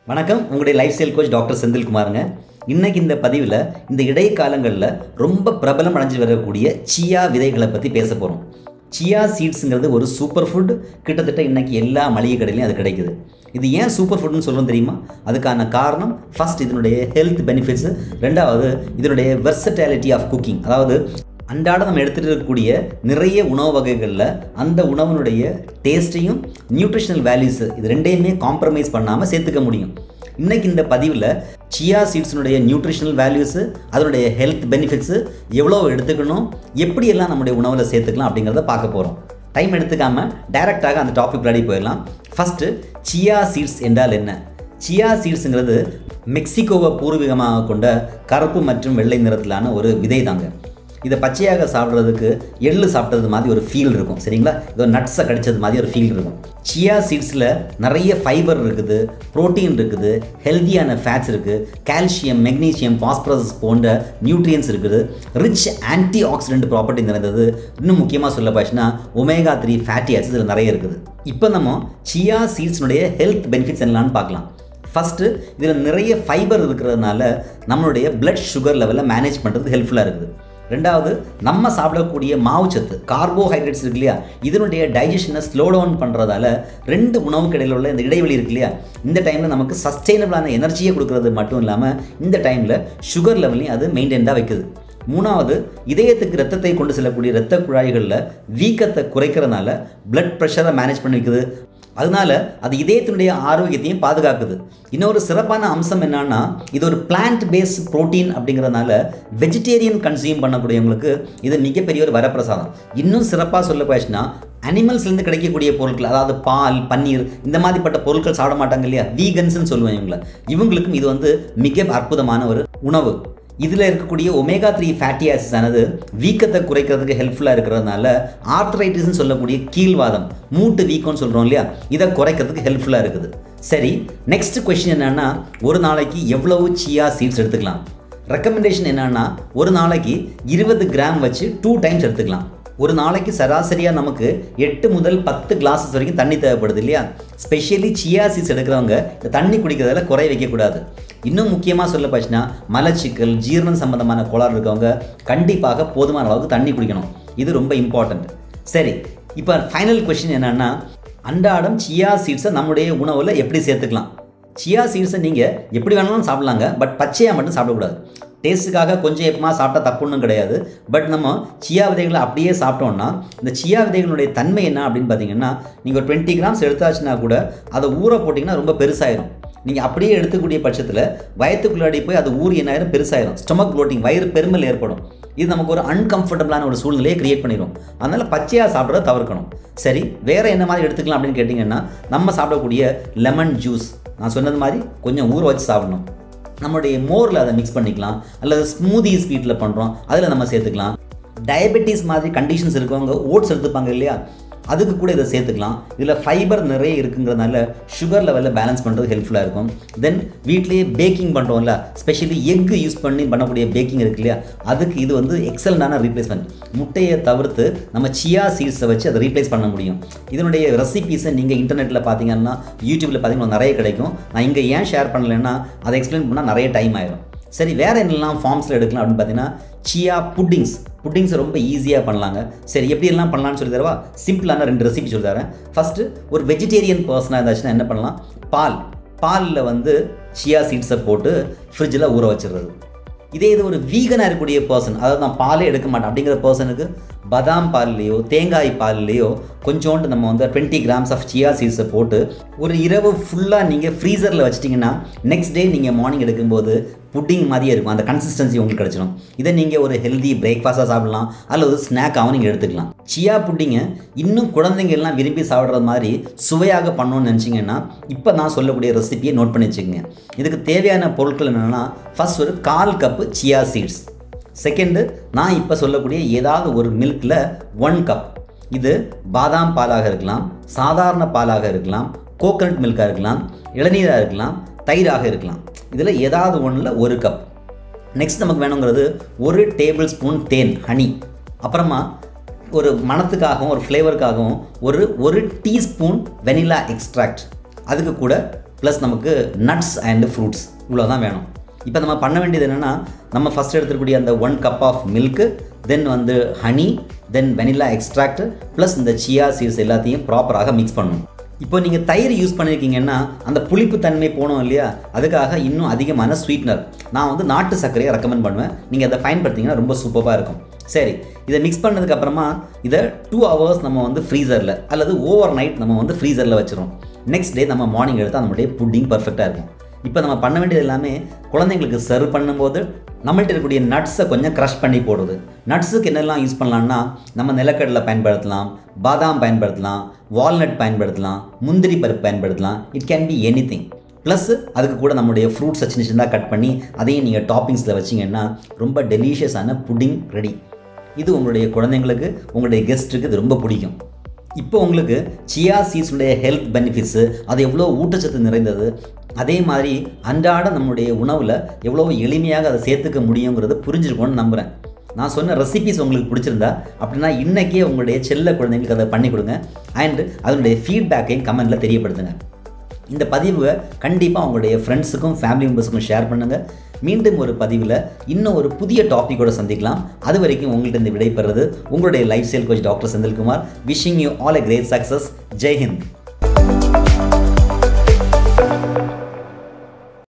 வணக்கம் உங்களுடைய lifestyle coach doctor செந்தில்குமாருங்க இன்னைக்கு இந்த பதிவில் இந்த இடைக்காலங்களில் ரொம்ப பிரபலம் அடைஞ்சு வரக்கூடிய சியா விதைகளை பற்றி பேச போகிறோம் சியா சீட்ஸுங்கிறது ஒரு சூப்பர் ஃபுட் கிட்டத்தட்ட இன்னைக்கு எல்லா மளிகை கடையிலையும் அது கிடைக்குது இது ஏன் சூப்பர் ஃபுட்னு சொல்கிறோம் தெரியுமா அதுக்கான காரணம் ஃபர்ஸ்ட் இதனுடைய ஹெல்த் பெனிஃபிட்ஸ் ரெண்டாவது இதனுடைய வெர்சட்டாலிட்டி ஆஃப் குக்கிங் அதாவது அன்றாடம் நம்ம எடுத்துகிட்டு இருக்கக்கூடிய நிறைய உணவு வகைகளில் அந்த உணவினுடைய டேஸ்ட்டையும் நியூட்ரிஷனல் வேல்யூஸ் இது ரெண்டையுமே காம்ப்ரமைஸ் பண்ணாமல் சேர்த்துக்க முடியும் இன்னைக்கு இந்த பதிவில் சியா சீட்ஸினுடைய நியூட்ரிஷனல் வேல்யூஸு அதனுடைய ஹெல்த் பெனிஃபிட்ஸு எவ்வளோ எடுத்துக்கணும் எப்படியெல்லாம் நம்முடைய உணவில் சேர்த்துக்கலாம் அப்படிங்கிறத பார்க்க போகிறோம் டைம் எடுத்துக்காமல் டைரெக்டாக அந்த டாபிக் ரெடி போயிடலாம் ஃபஸ்ட்டு சியா சீட்ஸ் என்றால் என்ன சியா சீட்ஸுங்கிறது மெக்சிகோவை பூர்வீகமாக கொண்ட கருப்பு மற்றும் வெள்ளை நிறத்திலான ஒரு விதை தாங்க இதை பச்சையாக சாப்பிட்றதுக்கு எள்ளு சாப்பிட்றது மாதிரி ஒரு ஃபீல் இருக்கும் சரிங்களா இதோ நட்ஸை கடிச்சது மாதிரி ஒரு ஃபீல் இருக்கும் சியா சீட்ஸில் நிறைய ஃபைபர் இருக்குது புரோட்டீன் இருக்குது ஹெல்த்தியான ஃபேட்ஸ் இருக்குது கால்சியம் மெக்னீசியம் பாஸ்பரஸ் போன்ற நியூட்ரியன்ஸ் இருக்குது ரிச் ஆன்டி ஆக்சிடென்ட் ப்ராப்பர்ட்டி நிறைந்தது இன்னும் முக்கியமாக சொல்ல போச்சுன்னா ஒமேகா த்ரீ ஃபேட்டி ஆசிட்ஸ் இதில் நிறைய இருக்குது இப்போ நம்ம சியா சீட்ஸ்னுடைய ஹெல்த் பெனிஃபிட்ஸ் என்னலான்னு பார்க்கலாம் ஃபஸ்ட்டு இதில் நிறைய ஃபைபர் இருக்கிறதுனால நம்மளுடைய பிளட் சுகர் லெவலில் மேனேஜ் பண்ணுறது ஹெல்ப்ஃபுல்லாக இருக்குது ரெண்டாவது நம்ம சாப்பிடக்கூடிய மாவுச்சத்து கார்போஹைட்ரேட்ஸ் இருக்கு இல்லையா இதனுடைய டைஜஷனை ஸ்லோ டவுன் பண்ணுறதால ரெண்டு உணவுக்கு இடையில உள்ள இந்த இடைவெளி இருக்கு இல்லையா இந்த டைமில் நமக்கு சஸ்டெயினபிளான எனர்ஜியை கொடுக்கறது மட்டும் இல்லாமல் இந்த டைமில் சுகர் லெவலையும் அது மெயின்டைன்டாக வைக்குது மூணாவது இதயத்துக்கு ரத்தத்தை கொண்டு செல்லக்கூடிய இரத்த குழாய்களில் வீக்கத்தை குறைக்கிறதுனால பிளட் ப்ரெஷரை மேனேஜ் பண்ணி வைக்குது அதனால அது இதயத்தினுடைய ஆரோக்கியத்தையும் பாதுகாக்குது இன்னொரு சிறப்பான அம்சம் என்னன்னா இது ஒரு பிளான்ட் பேஸ் ப்ரோட்டீன் அப்படிங்கிறதுனால வெஜிடேரியன் கன்சியூம் பண்ணக்கூடியவங்களுக்கு இது மிகப்பெரிய ஒரு வரப்பிரசாதம் இன்னும் சிறப்பாக சொல்ல போச்சுன்னா அனிமல்ஸ்லேருந்து கிடைக்கக்கூடிய பொருட்கள் அதாவது பால் பன்னீர் இந்த மாதிரிப்பட்ட பொருட்கள் சாப்பிட மாட்டாங்க இல்லையா வீகன்ஸ்னு சொல்லுவேன் இவங்களை இவங்களுக்கும் இது வந்து மிக அற்புதமான ஒரு உணவு இதில் இருக்கக்கூடிய ஒமேகா த்ரீ ஃபேட்டி ஆசிட்ஸ் ஆனது வீக்கத்தை குறைக்கிறதுக்கு ஹெல்ப்ஃபுல்லாக இருக்கிறதுனால ஆர்த்ரைட்டிஸ்னு சொல்லக்கூடிய கீழ்வாதம் மூட்டு வீக்கம்னு சொல்கிறோம் இல்லையா இதை குறைக்கிறதுக்கு ஹெல்ப்ஃபுல்லாக இருக்குது சரி நெக்ஸ்ட் கொஸ்டின் என்னென்னா ஒரு நாளைக்கு எவ்வளவு சியா சீட்ஸ் எடுத்துக்கலாம் ரெக்கமெண்டேஷன் என்னென்னா ஒரு நாளைக்கு இருபது கிராம் வச்சு டூ டைம்ஸ் எடுத்துக்கலாம் ஒரு நாளைக்கு சராசரியாக நமக்கு எட்டு முதல் பத்து கிளாஸஸ் வரைக்கும் தண்ணி தேவைப்படுது இல்லையா ஸ்பெஷலி சியா சீட்ஸ் எடுக்கிறவங்க இந்த தண்ணி குடிக்கிறதுல குறை வைக்கக்கூடாது இன்னும் முக்கியமாக சொல்ல போச்சுன்னா மலச்சிக்கல் ஜீரணம் சம்பந்தமான கோளாறு இருக்கவங்க கண்டிப்பாக போதுமான அளவுக்கு தண்ணி குடிக்கணும் இது ரொம்ப இம்பார்ட்டண்ட் சரி இப்போ ஃபைனல் கொஷின் என்னென்னா அன்றாடம் சியா சீட்ஸை நம்முடைய உணவில் எப்படி சேர்த்துக்கலாம் சியா சீட்ஸை நீங்கள் எப்படி வேணாலும் சாப்பிட்லாங்க பட் பச்சையாக மட்டும் சாப்பிடக்கூடாது டேஸ்ட்டுக்காக கொஞ்சம் எப்பமா சாப்பிட்டா தப்புன்னு கிடையாது பட் நம்ம சியா விதைகளை அப்படியே சாப்பிட்டோம்னா இந்த சியா விதைகளுடைய தன்மை என்ன அப்படின்னு பார்த்தீங்கன்னா நீங்கள் ஒரு டுவெண்ட்டி கிராம்ஸ் எடுத்தாச்சுன்னா கூட அதை ஊற போட்டிங்கன்னா ரொம்ப பெருசாயிரும் நீங்கள் அப்படியே எடுத்துக்கூடிய பட்சத்தில் வயத்துக்குள்ளாடி போய் அது ஊறி என்னாயிரம் பெருசாயிரும் ஸ்டொமக் ப்ளோட்டிங் வயிறு பெருமல் ஏற்படும் இது நமக்கு ஒரு அன்கம்ஃபர்டபுளான ஒரு சூழ்நிலையை கிரியேட் பண்ணிடும் அதனால் பச்சையாக சாப்பிட்றத தவிர்க்கணும் சரி வேறு என்ன மாதிரி எடுத்துக்கலாம் அப்படின்னு கேட்டிங்கன்னா நம்ம சாப்பிடக்கூடிய லெமன் ஜூஸ் நான் சொன்னது மாதிரி கொஞ்சம் ஊற வச்சு சாப்பிடணும் நம்மளுடைய மோரில் அதை மிக்ஸ் பண்ணிக்கலாம் அல்லது ஸ்மூதிஸ் வீட்டில் பண்ணுறோம் அதில் நம்ம சேர்த்துக்கலாம் டயபெட்டிஸ் மாதிரி கண்டிஷன்ஸ் இருக்கவங்க ஓட்ஸ் எடுத்துப்பாங்க இல்லையா அதுக்கு கூட இதை சேர்த்துக்கலாம் இதில் ஃபைபர் நிறைய இருக்குங்கிறதுனால சுகர் லெவலில் பேலன்ஸ் பண்ணுறது ஹெல்ப்ஃபுல்லாக இருக்கும் தென் வீட்லேயே பேக்கிங் பண்ணுறோம்ல ஸ்பெஷலி எக் யூஸ் பண்ணி பண்ணக்கூடிய பேக்கிங் இருக்கு இல்லையா அதுக்கு இது வந்து எக்ஸலண்டான ரீப்ளேஸ்மெண்ட் முட்டையை தவிர்த்து நம்ம சியா சீட்ஸை வச்சு அதை ரீப்ளேஸ் பண்ண முடியும் இதனுடைய ரெசிபீஸை நீங்கள் இன்டர்நெட்டில் பார்த்தீங்கன்னா யூடியூப்பில் பார்த்தீங்கன்னா நிறைய கிடைக்கும் நான் இங்கே ஏன் ஷேர் பண்ணலைன்னா அதை எக்ஸ்பிளைன் பண்ணால் நிறைய டைம் ஆயிடும் சரி வேறு என்னெல்லாம் ஃபார்ம்ஸில் எடுக்கலாம் அப்படின்னு பார்த்தீங்கன்னா சியா புட்டிங்ஸ் புட்டிங்ஸை ரொம்ப ஈஸியாக பண்ணலாங்க சரி எப்படி எல்லாம் பண்ணலான்னு சொல்லி தரவா சிம்பிளான ரெண்டு ரெசிபி சொல்லி தரேன் ஃபஸ்ட்டு ஒரு வெஜிடேரியன் பர்சனாக இருந்துச்சுன்னா என்ன பண்ணலாம் பால் பாலில் வந்து சியா சீட்ஸை போட்டு ஃப்ரிட்ஜில் ஊற வச்சிடுறது இதே இது ஒரு வீகனாக இருக்கக்கூடிய பர்சன் அதாவது நான் பாலே எடுக்க மாட்டேன் அப்படிங்கிற பர்சனுக்கு பதாம் பால்லையோ தேங்காய் பால்லையோ கொஞ்சோண்டு நம்ம வந்து டுவெண்ட்டி கிராம்ஸ் ஆஃப் சியா சீட்ஸை போட்டு ஒரு இரவு ஃபுல்லாக நீங்கள் ஃப்ரீசரில் வச்சிட்டிங்கன்னா நெக்ஸ்ட் டே நீங்கள் மார்னிங் எடுக்கும்போது புட்டிங் மாதிரியே இருக்கும் அந்த கன்சிஸ்டன்சி உங்களுக்கு கிடச்சிடும் இதை நீங்கள் ஒரு ஹெல்தி பிரேக்ஃபாஸ்ட்டாக சாப்பிடலாம் அல்லது ஸ்நாக்காகவும் நீங்கள் எடுத்துக்கலாம் சியா புட்டிங்கை இன்னும் குழந்தைங்க எல்லாம் விரும்பி சாப்பிட்றது மாதிரி சுவையாக பண்ணணும்னு நினச்சிங்கன்னா இப்போ நான் சொல்லக்கூடிய ரெசிபியை நோட் பண்ணி வச்சுக்கோங்க இதுக்கு தேவையான பொருட்கள் என்னென்னா ஃபஸ்ட் ஒரு கால் கப்பு சியா சீட்ஸ் செகண்டு நான் இப்போ சொல்லக்கூடிய ஏதாவது ஒரு மில்கில் ஒன் கப் இது பாதாம் பாலாக இருக்கலாம் சாதாரண பாலாக இருக்கலாம் கோகனட் மில்காக இருக்கலாம் இளநீராக இருக்கலாம் தயிராக இருக்கலாம் இதில் ஏதாவது ஒன்றில் ஒரு கப் நெக்ஸ்ட் நமக்கு வேணுங்கிறது ஒரு டேபிள் ஸ்பூன் தேன் ஹனி அப்புறமா ஒரு மணத்துக்காகவும் ஒரு ஃப்ளேவருக்காகவும் ஒரு ஒரு டீஸ்பூன் வெனிலா எக்ஸ்ட்ராக்ட் அதுக்கு கூட ப்ளஸ் நமக்கு நட்ஸ் அண்ட் ஃப்ரூட்ஸ் இவ்வளோ தான் வேணும் இப்போ நம்ம பண்ண வேண்டியது என்னென்னா நம்ம ஃபஸ்ட் எடுத்துக்கூடிய அந்த one cup of milk then வந்து honey then vanilla extract plus இந்த சியா சீட்ஸ் எல்லாத்தையும் ப்ராப்பராக மிக்ஸ் பண்ணணும் இப்போ நீங்கள் தயிர் யூஸ் பண்ணியிருக்கீங்கன்னா அந்த புளிப்பு தன்மை போனோம் இல்லையா அதுக்காக இன்னும் அதிகமான ஸ்வீட்னர் நான் வந்து நாட்டு சர்க்கரையை ரெக்கமெண்ட் பண்ணுவேன் நீங்கள் அதை பயன்படுத்திங்கன்னா ரொம்ப சூப்பராக இருக்கும் சரி இதை மிக்ஸ் பண்ணதுக்கப்புறமா இதை டூ ஹவர்ஸ் நம்ம வந்து ஃப்ரீசரில் அல்லது ஓவர் நைட் நம்ம வந்து ஃப்ரீசரில் வச்சிரும் நெக்ஸ்ட் டே நம்ம மார்னிங் எடுத்தால் நம்மளுடைய புட்டிங் பர்ஃபெக்டாக இருக்கும் இப்போ நம்ம பண்ண வேண்டியது எல்லாமே குழந்தைங்களுக்கு சர்வ் பண்ணும்போது நம்மள்ட்ட இருக்கக்கூடிய நட்ஸை கொஞ்சம் க்ரஷ் பண்ணி போடுறது நட்ஸுக்கு என்னெல்லாம் யூஸ் பண்ணலாம்னா நம்ம நிலக்கடலை பயன்படுத்தலாம் பாதாம் பயன்படுத்தலாம் வால்நட் பயன்படுத்தலாம் முந்திரி பருப்பு பயன்படுத்தலாம் it can be anything plus அதுக்கு கூட நம்மளுடைய ஃப்ரூட்ஸை சின்ன சின்னதாக கட் பண்ணி அதையும் நீங்கள் டாப்பிங்ஸில் வச்சிங்கன்னா ரொம்ப டெலிஷியஸான புட்டிங் ரெடி இது உங்களுடைய குழந்தைங்களுக்கு உங்களுடைய கெஸ்ட்டுக்கு இது ரொம்ப பிடிக்கும் இப்போ உங்களுக்கு சியா சீட்ஸுடைய ஹெல்த் பெனிஃபிட்ஸு அது எவ்வளோ ஊட்டச்சத்து நிறைந்தது அதே மாதிரி அன்றாட நம்முடைய உணவில் எவ்வளோ எளிமையாக அதை சேர்த்துக்க முடியுங்கிறது புரிஞ்சிருக்கும்னு நம்புகிறேன் நான் சொன்ன ரெசிபிஸ் உங்களுக்கு பிடிச்சிருந்தா அப்படின்னா இன்றைக்கே உங்களுடைய செல்ல குழந்தைங்களுக்கு அதை பண்ணி கொடுங்க அண்ட் அதனுடைய ஃபீட்பேக்கையும் கமெண்ட்டில் தெரியப்படுத்துங்க இந்த பதிவை கண்டிப்பாக உங்களுடைய ஃப்ரெண்ட்ஸுக்கும் ஃபேமிலி மெம்பர்ஸுக்கும் ஷேர் பண்ணுங்கள் மீண்டும் ஒரு பதிவில் இன்னும் ஒரு புதிய டாப்பிக்கோட சந்திக்கலாம் அது வரைக்கும் உங்கள்கிட்ட இருந்து விடைபெறது உங்களுடைய lifestyle coach doctor Senthilkumar wishing you all a great success Jai Hind